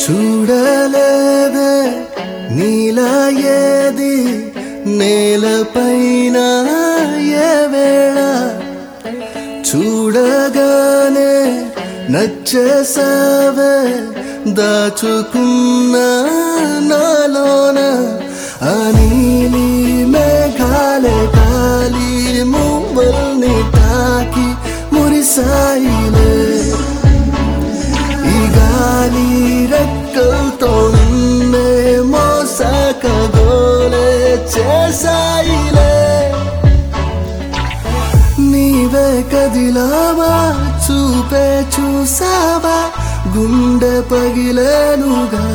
చూడలేదే నీలా ఏది నేలపైన ఏ వేళ చూడగానే నచ్చేసావే దాచుకున్న నాలోన ఆ నీలి మేఘాలే కాలి మువ్వల్ని తాకి మురిసాయిలే ఈ గాలి రెక్కలతో నిన్నే మోసకగోలే చేసాయిలే నీవే కదిలావా చూపే చూసావా గుండె పగిలేనుగా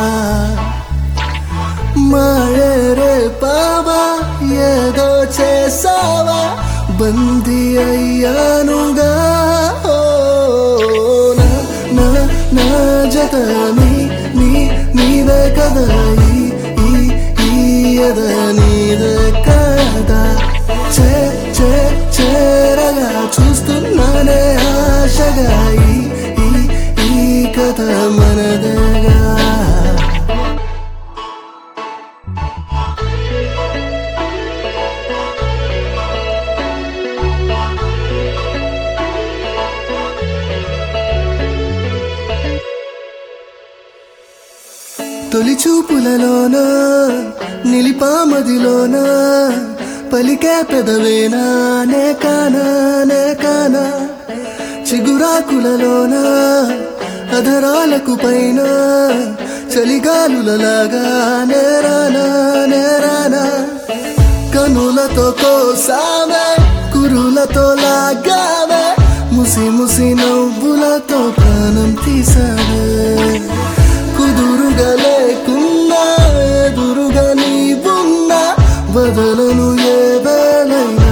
మాయరే పావా ఏదో చేసావా బందీ అయ్యానుగా ఓ, నా నా నా జత నీ నీ నీవే కదా ఈ ఈ ఈ ఎద నీదే కదా చే చే చేరగా చూస్తున్నానే ఆశగా ఈ ఈ ఈ కథ మనదేగా తొలి చూపులలోన నిలిపామదిలోన పలికే పెదవేనా నే కానా నే కానా చిగురాకులలోన అధరాలకు పైన చలిగాలులలాగా నేరానా నేరానా కనులతో కోసావే కురులతో లాగావే ముసి ముసి నవ్వులతో ప్రాణం తీసావే కుదురుగా లేకున్నా ఎదురుగా నీవున్నా వదలను ఏ వేళైనా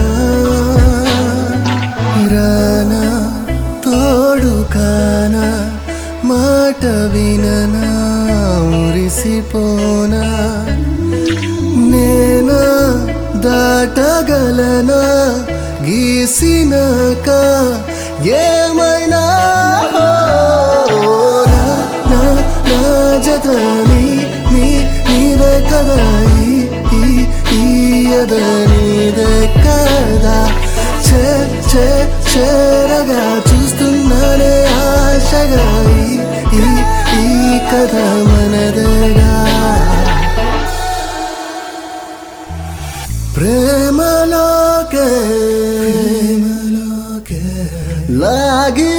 రానా తోడు కానా మాట విననా మురిసిపోనా నేనా దాటగలనా గీసినాక ఏమైనా ఓ, నా నా నా జత నీ నీ నీదే కదా ఈ ఈ ఈ ఎద నీదే కదా చే చే చేరగా చూస్తున్నానే ఆశగా ఈ ఈ ఈ కథ మనదేగా ప్రేమలోకే ప్రేమలోకే లాగి